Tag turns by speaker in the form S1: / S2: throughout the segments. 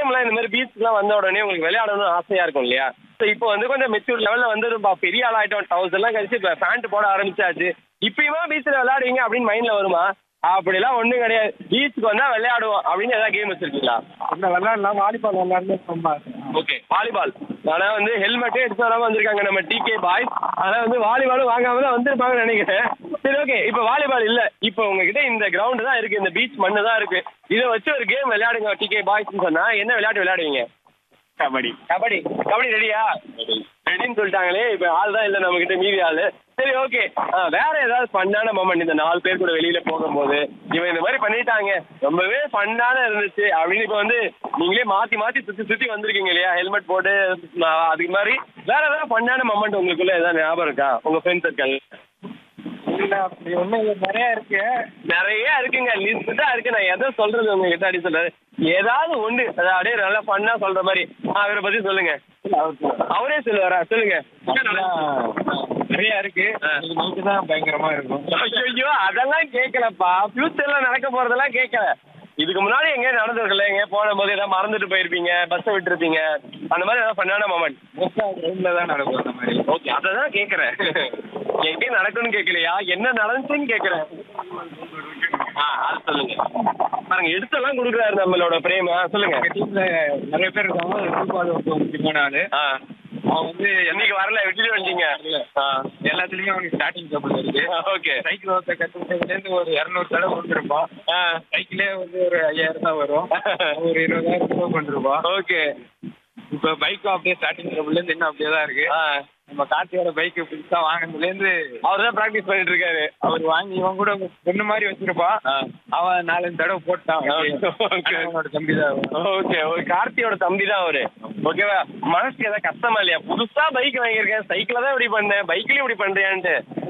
S1: டைம்ல இந்த மாதிரி பீச்சுக்குலாம் வந்த உடனே உங்களுக்கு விளையாடணும்னு ஆசையா இருக்கும் இல்லையா ஸோ இப்போ வந்து கொஞ்சம் மெச்சூர் லெவலில் வந்துருப்பா பெரிய ஆள் ஆயிட்டோம் டவுஸ் எல்லாம் கழிச்சு இப்போ பேண்ட் போட ஆரம்பிச்சாச்சு இப்பயுமா பீச்சில் விளையாடுவீங்க அப்படின்னு மைண்டில் வருமா அப்படிலாம் ஒன்றும் கிடையாது பீச்சுக்கு வந்தால் விளையாடுவோம் அப்படின்னு ஏதாவது கேம் வச்சிருக்கீங்களா
S2: இந்த விளையாடலாம் வாலிபால் விளையாடணும் ரொம்ப ஆசை.
S1: ஓகே வாலிபால் ஆனா வந்து ஹெல்மெட்டே எடுத்து வராம வந்திருக்காங்க நம்ம டிகே பாய்ஸ் ஆனா வந்து வாலிபாலும் வாங்காம தான் வந்திருப்பாங்கன்னு நினைக்கிறேன் சரி ஓகே இப்போ வாலிபால் இல்ல இப்போ உங்ககிட்ட இந்த கிரவுண்ட் தான் இருக்கு இந்த பீச் மண்ணு தான் இருக்கு இதை வச்சு ஒரு கேம் விளையாடுங்க டிகே பாய்ஸ்னு சொன்னா என்ன விளையாட்டு விளையாடுவீங்க
S2: கபடி
S1: கபடி கபடி ரெடியா ரெடின்னு சொல்லிட்டாங்களே இப்போ ஆள் தான் இல்லை நம்ம கிட்ட மீதி ஆளு சரி ஓகே வேற ஏதாவது ஃபன்னான மொமெண்ட் இந்த நாலு பேர் கூட வெளியில போகும்போது இவன் இந்த மாதிரி பண்ணிட்டாங்க ரொம்பவே ஃபன்னான இருந்துச்சு அப்படின்னு இப்போ வந்து நீங்களே மாத்தி மாத்தி சுத்தி சுத்தி வந்திருக்கீங்க இல்லையா ஹெல்மெட் போட்டு நான் அதுக்கு மாதிரி வேற ஏதாவது ஃபன்னான மொமெண்ட் உங்களுக்குள்ள ஏதாவது ஞாபகம் இருக்கா உங்க ஃப்ரெண்ட்ஸ் சர்க்கிள்
S2: இல்ல அப்படி ஒண்ணும் இல்ல நிறைய இருக்கு
S1: நிறைய இருக்குங்க லிஸ்ட் தான் இருக்கு நான் எதை சொல்றது உங்ககிட்ட அப்படி சொல்றது ஏதாவது ஒண்ணு அது அப்படியே நல்லா ஃபன்னா சொல்ற மாதிரி ஆ, அவரை பத்தி சொல்லுங்க அவரே சொல்லுவாரா சொல்லுங்க
S2: நிறைய இருக்கு
S1: ஆ.
S2: நைட்டு தான் பயங்கரமா இருக்கும்
S1: ஐயோ அதெல்லாம் கேட்கலப்பா ஃபியூச்சர்ல நடக்க போறதெல்லாம் கேட்கல இதுக்கு முன்னாடி எங்க நடந்திருக்கல எங்க போன போது ஏதாவது மறந்துட்டு போயிருப்பீங்க பஸ்ஸை விட்டுருப்பீங்க அந்த மாதிரி ஏதாவது பண்ணான மொமெண்ட்
S2: ட்ரெயின்ல தான் நடக்கும் அந்த மாதிரி
S1: ஓகே அதை தான் கேட்குறேன் எங்கே நடக்கும்னு கேட்கலையா என்ன நடந்துச்சுன்னு கேட்குறேன் ஆ அது சொல்லுங்க பாருங்க எடுத்தெல்லாம் கொடுக்குறாரு நம்மளோட பிரேம் ஆ சொல்லுங்க
S2: எங்க டீம்ல நிறைய பேர் இருக்காங்க ரூபாய் ஒரு முக்கியமான ஆளு
S1: ஆ
S2: அவன் வந்து
S1: என்னைக்கு வரல விட்டுட்டு வந்துட்டீங்க ஆ
S2: எல்லாத்துலயும் அவனுக்கு ஸ்டார்டிங் டபுள் இருக்கு
S1: ஓகே
S2: சைக்கிள் ஓட்ட கத்துக்கிட்டதுல இருந்து ஒரு இரநூறு தடவை கொண்டிருப்பான்
S1: ஆ
S2: சைக்கிளே வந்து ஒரு ஐயாயிரம் தான் வரும் ஒரு இருபதாயிரம் ரூபாய் கொண்டிருப்பான்
S1: ஓகே
S2: இப்போ பைக்கும் அப்படியே ஸ்டார்டிங் ட்ரபிள்ல இருந்து இன்னும் அப்படியே தான் இருக்கு
S1: ஆ
S2: நம்ம கார்த்தியோட பைக் புதுசா வாங்கினதுல இருந்து
S1: அவர் தான் ப்ராக்டிஸ் பண்ணிட்டு இருக்காரு
S2: அவர் வாங்கி இவன் கூட பொண்ணு மாதிரி வச்சிருப்பான்
S1: ஆ.
S2: அவன் நாலஞ்சு தடவை போட்டான்
S1: Okay.
S2: அவனோட தம்பி தான் அவன்.
S1: ஓகே ஒரு கார்த்தியோட தம்பி தான் அவரு ஓகேவா மனசுக்கு ஏதாவது கஷ்டமா இல்லையா புதுசா பைக் வாங்கியிருக்கேன் சைக்கிள தான் இப்படி பண்ணேன் பைக்லயும் இப்படி பண்றியான்ட்டு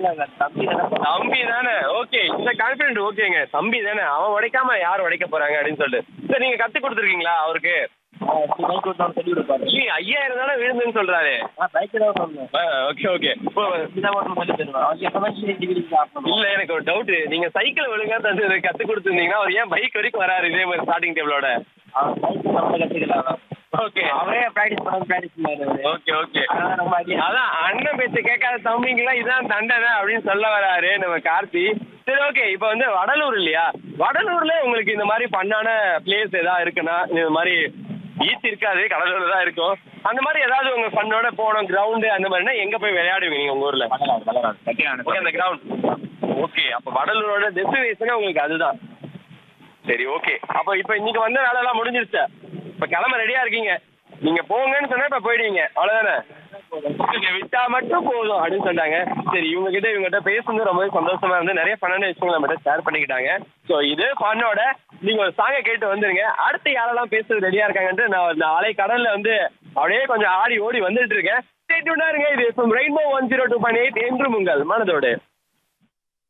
S1: தம்பி தானே ஓகே இந்த கான்பிடன்ட் ஓகேங்க தம்பி தானே அவன் உடைக்காம யார் உடைக்க போறாங்க அப்படின்னு சொல்லிட்டு சரி நீங்க கத்து கொடுத்துருக்கீங்களா அவருக்கு
S2: பைக் ஓட்டான்னு சொல்லி கொடுப்பாரு
S1: நீ ஐயாயிரம் தானே விழுந்துன்னு சொல்றாரு
S2: பைக் தான் சொன்னேன்
S1: ஓகே ஓகே இப்போ
S2: இதான் ஓட்டணும் சொல்லி தருவான் அவன் எப்பதான் டிகிரி சாப்பிடணும்
S1: இல்ல எனக்கு ஒரு டவுட் நீங்க சைக்கிள் ஒழுங்கா தந்து கத்து கொடுத்துருந்தீங்கன்னா அவர் ஏன் பைக் வரைக்கும் வராரு இதே மாதிரி ஸ்டார்டிங் டேபிளோட
S2: அவன் பைக் நம்ம கத்துக்கலாம்
S1: ஓகே
S2: அவரே ப்ராக்டிஸ் பண்ண ப்ராக்டிஸ் பண்ணாரு
S1: ஓகே ஓகே
S2: அதான் நம்ம அடி
S1: அதான் அண்ணன் பேச்ச கேட்காத தம்பிங்களாம் இதான் தண்டனை அப்படின்னு சொல்ல வராரு நம்ம கார்த்தி சரி ஓகே இப்போ வந்து வடலூர் இல்லையா வடலூர்ல உங்களுக்கு இந்த மாதிரி பண்ணான பிளேஸ் ஏதாவது இருக்குன்னா இந்த மாதிரி பீச் இருக்காது கடலூர்ல தான் இருக்கும் அந்த மாதிரி ஏதாவது உங்க ஃபன்னோட போனோம் கிரவுண்டு அந்த மாதிரினா எங்க போய் விளையாடுவீங்க நீங்க உங்க ஊர்ல ஓகே அந்த கிரவுண்ட் ஓகே அப்ப வடலூரோட டெஸ்டினேஷனே உங்களுக்கு அதுதான் சரி ஓகே அப்போ இப்போ இன்னைக்கு வந்த வேலையெல்லாம் முடிஞ்சிருச்சு இப்போ கிளம்ப ரெடியா இருக்கீங்க நீங்க போங்கன்னு சொன்னா இப்போ போயிடுவீங்க அவ்வளவுதானே நீங்க விட்டா மட்டும் போதும் அப்படின்னு சொன்னாங்க சரி இவங்க கிட்ட இவங்ககிட்ட பேசுனது ரொம்பவே சந்தோஷமா இருந்து நிறைய பண்ணான விஷயங்கள் நம்ம ஷேர் பண்ணிக்கிட்டாங்க ஸோ இது ஃபன்னோட நீங்க ஒரு சாங்கை கேட்டு வந்துருங்க அடுத்து யாரெல்லாம் பேசுறது ரெடியா இருக்காங்கன்ட்டு நான் இந்த அலை கடல்ல வந்து அப்படியே கொஞ்சம் ஆடி ஓடி வந்துட்டு இருக்கேன் ஸ்டேட்யூண்டா இருங்க இது rainbow one zero two point eight என்றும் உங்கள் மனதோடு